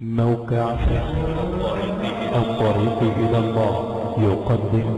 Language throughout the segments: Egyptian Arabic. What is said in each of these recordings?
موقع الطريق إلى الله يقدم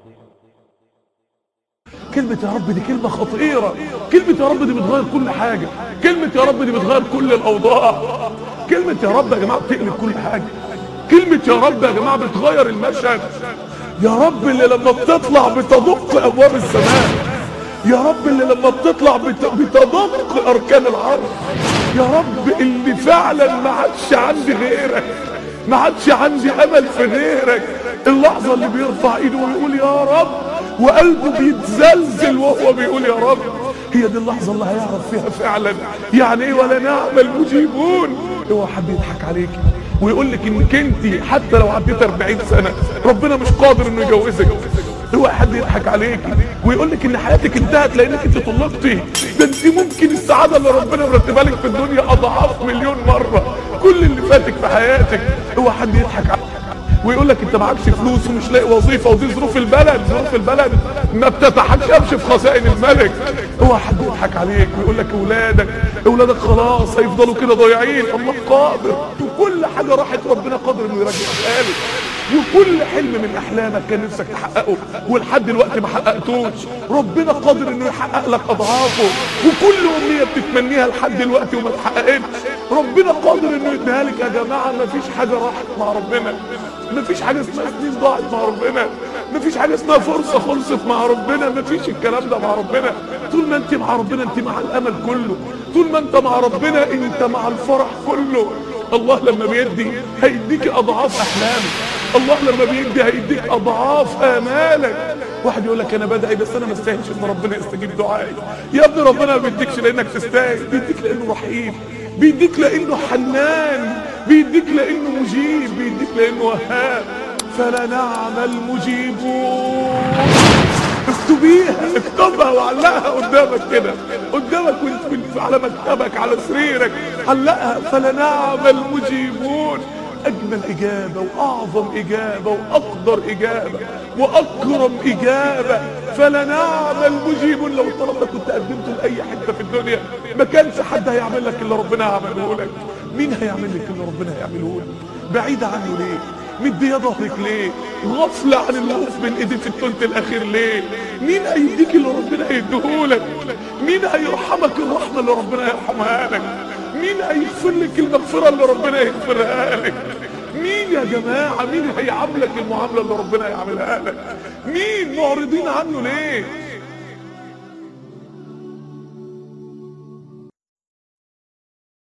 كلمة يا رب دي كلمة خطيرة كلمة يا رب دي بتغير كل حاجة كلمة يا رب دي بتغير كل الأوضاع كلمة يا رب يا جماعة بتقلب كل حاجة كلمة يا رب يا جماعة بتغير المشهد يا رب اللي لما بتطلع بتدق أبواب السماء يا رب اللي لما بتطلع بت- بتدق أركان العرش يا رب اللي فعلا ما عادش عندي غيرك ما عادش عندي امل في غيرك اللحظة اللي بيرفع ايده ويقول يا رب وقلبه بيتزلزل وهو بيقول يا رب هي دي اللحظة اللي هيعرف فيها فعلا يعني ايه ولا نعم المجيبون اوعى حد يضحك عليكي ويقول لك انك انت حتى لو عديت 40 سنة ربنا مش قادر انه يجوزك اوعى حد يضحك عليكي ويقول لك ان حياتك انتهت لانك انت طلقتي ده انت ممكن السعاده اللي ربنا مرتبها لك في الدنيا اضعاف مليون مره كل اللي فاتك في حياتك اوعى حد يضحك عليك ويقول لك انت معكش فلوس ومش لاقي وظيفه ودي ظروف البلد ظروف البلد ما بتتحكمش في خزائن الملك اوعى حد يضحك عليك ويقول لك اولادك اولادك خلاص هيفضلوا كده ضايعين الله قادر وكل حاجه راحت ربنا قادر انه يرجعها لك وكل حلم من احلامك كان نفسك تحققه ولحد دلوقتي ما حققتوش ربنا قادر انه يحقق لك اضعافه وكل امنيه بتتمنيها لحد دلوقتي وما اتحققتش ربنا قادر انه يديها لك يا جماعه ما فيش حاجه راحت مع ربنا ما فيش حاجه اسمها سنين ضاعت مع ربنا ما فيش حاجه اسمها فرصه خلصت مع ربنا ما فيش الكلام ده مع ربنا طول ما انت مع ربنا انت مع الامل كله طول ما انت مع ربنا انت مع الفرح كله الله لما بيدي هيديك اضعاف احلامك الله لما بيدي هيديك اضعاف امالك واحد يقول لك انا بدعي بس انا ما استاهلش ان ربنا يستجيب دعائي يا ابني ربنا ما بيديكش لانك تستاهل بيديك لانه رحيم بيديك لانه حنان بيديك لانه مجيب بيديك لانه وهاب فلنعم المجيبون اكتبيها اكتبها وعلقها قدامك كده قدامك وانت وانت على مكتبك على سريرك علقها فلنعم المجيبون اجمل اجابه واعظم اجابه واقدر اجابه واكرم اجابه فلنعم المجيبون لو الطلب ده كنت قدمته لاي حته في الدنيا ما كانش حد هيعمل لك اللي ربنا هيعمله لك مين هيعمل لك اللي ربنا هيعمله لك بعيد عنه ليه مديه ظهرك ليه غفلة عن الوقوف بين ايدي في الثلث الاخير ليه مين هيديك اللي ربنا هيديهولك مين هيرحمك الرحمة اللي ربنا هيرحمها لك مين هيغفر لك المغفرة اللي ربنا هيغفرها لك مين يا جماعة مين هيعاملك المعاملة اللي ربنا هيعملها لك مين معرضين عنه ليه